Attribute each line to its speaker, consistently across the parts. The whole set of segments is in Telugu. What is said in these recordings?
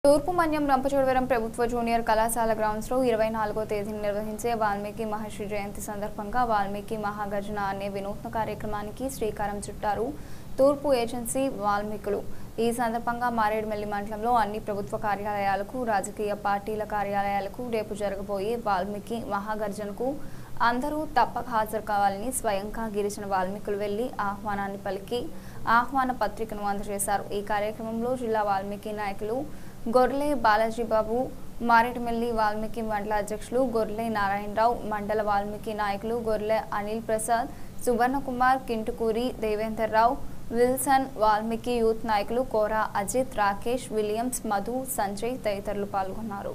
Speaker 1: తూర్పు మన్యం రంపచోడవరం ప్రభుత్వ జూనియర్ కళాశాల గ్రౌండ్స్లో ఇరవై నాలుగో తేదీన నిర్వహించే వాల్మీకి మహర్షి జయంతి సందర్భంగా వాల్మీకి మహాగర్జన అనే వినూత్న కార్యక్రమానికి శ్రీకారం చుట్టారు తూర్పు ఏజెన్సీ వాల్మీకులు ఈ సందర్భంగా మారేడుమిల్లి మండలంలో అన్ని ప్రభుత్వ కార్యాలయాలకు రాజకీయ పార్టీల కార్యాలయాలకు రేపు జరగబోయే వాల్మీకి మహాగర్జనకు అందరూ తప్పక హాజరు కావాలని స్వయంగా గిరిజన వాల్మీకులు వెళ్లి ఆహ్వానాన్ని పలికి ఆహ్వాన పత్రికను అందజేశారు ఈ కార్యక్రమంలో జిల్లా వాల్మీకి నాయకులు గొర్లె బాలాజీబాబు మారేడుమిల్లి వాల్మీకి మండల అధ్యక్షులు గొర్లె నారాయణరావు మండల వాల్మీకి నాయకులు గొర్లె అనిల్ ప్రసాద్ సువర్ణకుమార్ కింటుకూరి దేవేందర్ రావు విల్సన్ వాల్మీకి యూత్ నాయకులు కోరా అజిత్ రాకేష్ విలియమ్స్ మధు సంజయ్ తదితరులు పాల్గొన్నారు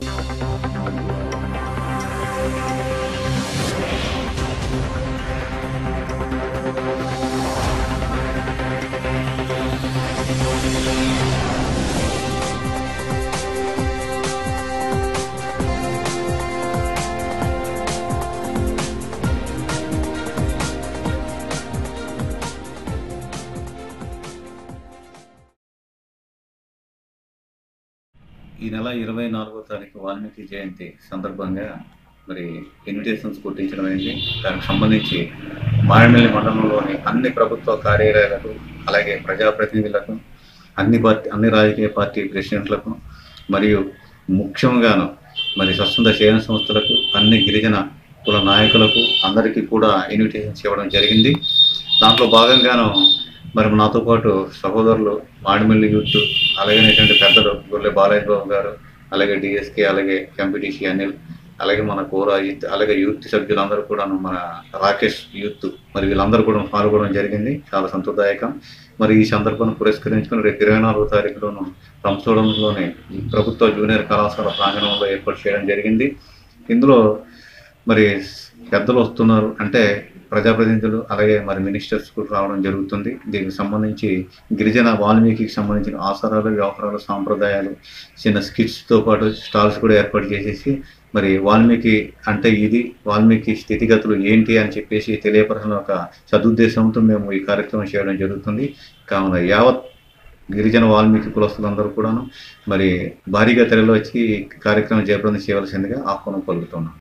Speaker 2: ఈ నెల ఇరవై నాలుగో తారీఖు వాల్మీకి జయంతి సందర్భంగా మరి ఇన్విటేషన్స్ కొట్టించడం అయింది దానికి సంబంధించి మారేడుమిల్లి మండలంలోని అన్ని ప్రభుత్వ కార్యాలయాలకు అలాగే ప్రజాప్రతినిధులకు అన్ని పార్టీ అన్ని రాజకీయ పార్టీ ప్రెసిడెంట్లకు మరియు ముఖ్యంగాను మరి స్వచ్ఛంద సేవన సంస్థలకు అన్ని గిరిజన కుల నాయకులకు అందరికీ కూడా ఇన్విటేషన్స్ ఇవ్వడం జరిగింది దాంట్లో భాగంగాను మరి నాతో పాటు సహోదరులు మాడిమిల్లి యూత్ అలాగే పెద్దలు గొర్రె బాలయ్య బాబు గారు అలాగే డిఎస్కే అలాగే ఎంపీటీసీ అనిల్ అలాగే మన కోర యూత్ అలాగే యూత్ సభ్యులందరూ కూడా మన రాకేష్ యూత్ మరి వీళ్ళందరూ కూడా పాల్గొనడం జరిగింది చాలా సంతోషదాయకం మరి ఈ సందర్భాన్ని పురస్కరించుకుని రేపు ఇరవై నాలుగో తారీఖులోను రంసోడంలోని ప్రభుత్వ జూనియర్ కళాశాల ప్రాంగణంలో ఏర్పాటు చేయడం జరిగింది ఇందులో మరి పెద్దలు వస్తున్నారు అంటే ప్రజాప్రతినిధులు అలాగే మరి మినిస్టర్స్ కూడా రావడం జరుగుతుంది దీనికి సంబంధించి గిరిజన వాల్మీకి సంబంధించిన ఆచారాలు వ్యవహారాలు సాంప్రదాయాలు చిన్న స్కిట్స్తో పాటు స్టాల్స్ కూడా ఏర్పాటు చేసేసి మరి వాల్మీకి అంటే ఇది వాల్మీకి స్థితిగతులు ఏంటి అని చెప్పేసి తెలియపరచిన ఒక సదుద్దేశంతో మేము ఈ కార్యక్రమం చేయడం జరుగుతుంది కావున యావత్ గిరిజన వాల్మీకి కులస్తులందరూ కూడాను మరి భారీగా తెరలో వచ్చి ఈ కార్యక్రమం జయప్రదం చేయవలసిందిగా ఆహ్వానం పలుకుతున్నాం